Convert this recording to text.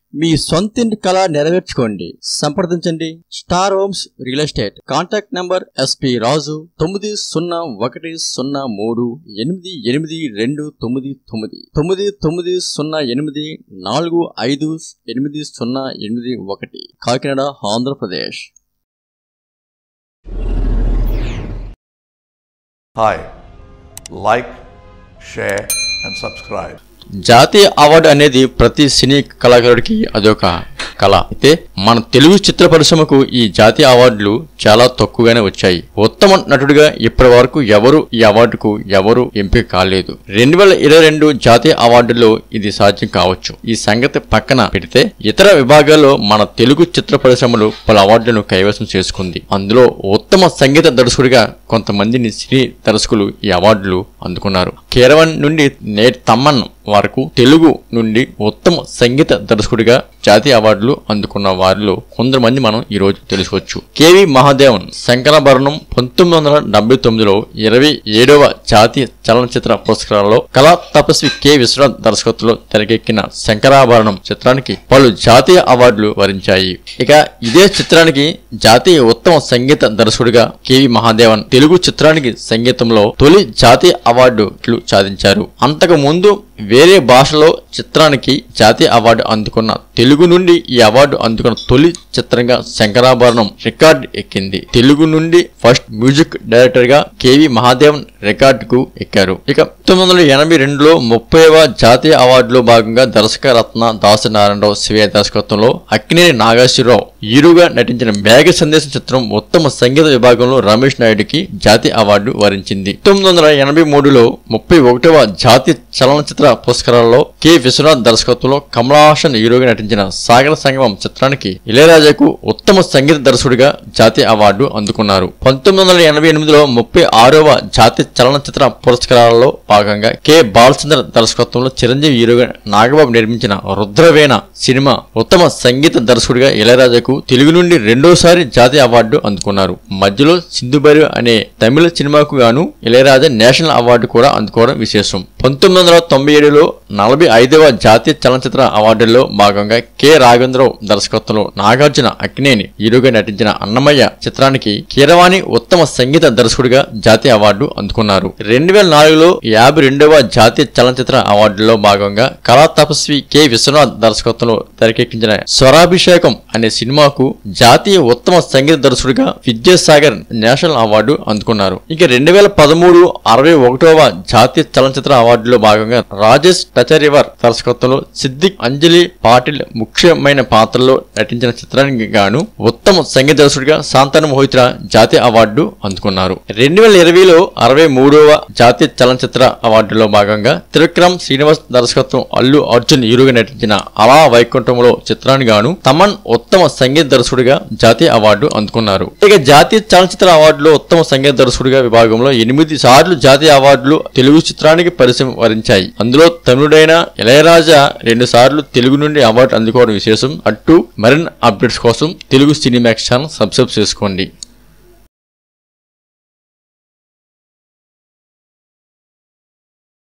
మీ సొంతింటి కళ నెరవేర్చుకోండి సంప్రదించండి star homes real estate contact number SP Raju తొమ్మిది సున్నా ఒకటి సున్నా మూడు ఎనిమిది ఎనిమిది రెండు తొమ్మిది తొమ్మిది తొమ్మిది తొమ్మిది సున్నా ఎనిమిది నాలుగు ఐదు ఎనిమిది సున్నా ఎనిమిది ఒకటి Kakinada Andhra Pradesh Hi, like, share, and subscribe. జాతీయ అవార్డు అనేది ప్రతి సినీ కళాకారుడికి అదొక కళ అయితే మన తెలుగు చిత్ర పరిశ్రమకు ఈ జాతీయ అవార్డులు చాలా తక్కువగానే వచ్చాయి ఉత్తమ నటుడిగా ఇప్పటి వరకు ఎవరు ఈ అవార్డుకు ఎవరు ఎంపిక కాలేదు రెండు వేల ఇరవై రెండు జాతీయ అవార్డుల్లో ఇది సాధ్యం కావచ్చు ఈ సంగతి పక్కన పెడితే ఇతర విభాగాల్లో మన తెలుగు చిత్ర పరిశ్రమలు పలు అవార్డులను కైవసం చేసుకుంది అందులో ఉత్తమ సంగీత దర్శకుడిగా కొంతమందిని సినీ దర్శకులు ఈ అవార్డులు అందుకున్నారు కేరవన్ నుండి నేటి తమ్మన్ వరకు తెలుగు నుండి ఉత్తమ సంగీత దర్శకుడిగా జాతీయ అవార్డులు అందుకున్న వారిలో కొందరు మంది మనం ఈ రోజు తెలుసుకోవచ్చు కేవి మహాదేవన్ శంకరాభరణం పంతొమ్మిది వందల డెబ్బై తొమ్మిదిలో ఇరవై ఏడవ జాతీయ చలనచిత్ర పురస్కారాల్లో కళా తపస్వి కె విశ్వనాథ్ దర్శకత్వంలో తెరకెక్కిన శంకరాభరణం చిత్రానికి పలు జాతీయ అవార్డులు వరించాయి ఇక ఇదే చిత్రానికి జాతీయ ఉత్తమ సంగీత దర్శకుడిగా కేవి మహాదేవన్ తెలుగు చిత్రానికి సంగీతంలో తొలి జాతీయ అవార్డులు సాధించారు అంతకు ముందు వేరే భాషలో చిత్రానికి జాతీయ అవార్డు అందుకున్న తెలుగు నుండి ఈ అవార్డు అందుకున్న తొలి చిత్రంగా శంకరాభరణం రికార్డు ఎక్కింది తెలుగు నుండి ఫస్ట్ మ్యూజిక్ డైరెక్టర్ గా కేవి మహాదేవన్ రికార్డుకు ఎక్కారు ఇక పంతొమ్మిది వందల ఎనభై రెండులో ముప్పైవ జాతీయ అవార్డులో భాగంగా దర్శక రత్న దాసనారాయణరావు శివయ్య దర్శకత్వంలో అక్కినేని నాగేశ్వరరావు హీరోగా నటించిన మేఘ సందేశం చిత్రం ఉత్తమ సంగీత విభాగంలో రమేష్ నాయుడుకి జాతీయ అవార్డు వరించింది పంతొమ్మిది వందల ఎనభై మూడులో ముప్పై ఒకటవ జాతీయ చలనచిత్ర పురస్కారాల్లో కె విశ్వనాథ్ దర్శకత్వంలో కమలాసన్ హీరోగా నటించిన సాగర సంగమం చిత్రానికి ఇళయరాజాకు ఉత్తమ సంగీత దర్శకుడిగా జాతీయ అవార్డు అందుకున్నారు పంతొమ్మిది వందల ఎనభై ఎనిమిదిలో ముప్పై ఆరవ జాతీయ చలనచిత్ర పురస్కారాలలో భాగంగా కె బాలచంద్ర దర్శకత్వంలో చిరంజీవి హీరోగా నాగబాబు నిర్మించిన రుద్రవేణ సినిమా ఉత్తమ సంగీత దర్శకుడిగా ఇళయరాజాకు తెలుగు నుండి రెండోసారి జాతీయ అవార్డు అందుకున్నారు మధ్యలో సింధుబరి అనే తమిళ సినిమాకు గాను ఇళయరాజా నేషనల్ అవార్డు కూడా అందుకోవడం విశేషం పంతొమ్మిది వందల తొంభై ఏడులో నలభై ఐదవ జాతీయ చలనచిత్ర అవార్డుల్లో భాగంగా కె రాఘవేంద్రరావు దర్శకత్వంలో నాగార్జున అక్కినేని హీరోగా నటించిన అన్నమయ్య చిత్రానికి కీరవాణి ఉత్తమ సంగీత దర్శకుడిగా జాతీయ అవార్డు అందుకున్నారు రెండు వేల నాలుగులో యాభై రెండవ జాతీయ చలనచిత్ర అవార్డుల్లో భాగంగా కళా తపస్వి కె విశ్వనాథ్ దర్శకత్వంలో తెరకెక్కించిన స్వరాభిషేకం అనే సినిమాకు జాతీయ ఉత్తమ సంగీత దర్శకుడిగా విద్యాసాగర్ నేషనల్ అవార్డు అందుకున్నారు ఇక రెండు వేల పదమూడు అరవై ఒకటవ జాతీయ చలనచిత్ర అవార్డులో భాగంగా రాజేష్ టచరివర్ దర్శకత్వంలో సిద్దిక్ అంజలి పాటిల్ ముఖ్యమైన పాత్రలో నటించిన చిత్రానికి గాను ఉత్తమ సంగీత దర్శకుడిగా శాంతను మోహిత్రా జాతీయ అవార్డు అందుకున్నారు రెండు వేల ఇరవైలో అరవై మూడవ జాతీయ చలనచిత్ర అవార్డులో భాగంగా త్రివిక్రమ్ శ్రీనివాస్ దర్శకత్వం అల్లు అర్జున్ హీరోగా నటించిన అలా వైకుంఠంలో చిత్రానికి గాను తమన్ ఉత్తమ సంగీత దర్శకుడిగా జాతీయ అవార్డు అందుకున్నారు ఇక జాతీయ చలనచిత్ర అవార్డులో ఉత్తమ సంగీత దర్శకుడిగా విభాగంలో ఎనిమిది సార్లు జాతీయ అవార్డులు తెలుగు చిత్రానికి పరిచయం వరించాయి అందులో తమిళుడైన ఇళయరాజా రెండు సార్లు తెలుగు నుండి అవార్డు అందుకోవడం విశేషం అట్టు మరిన్ని అప్డేట్స్ కోసం తెలుగు సినిమాక్స్ ఛానల్ సబ్స్క్రైబ్ చేసుకోండి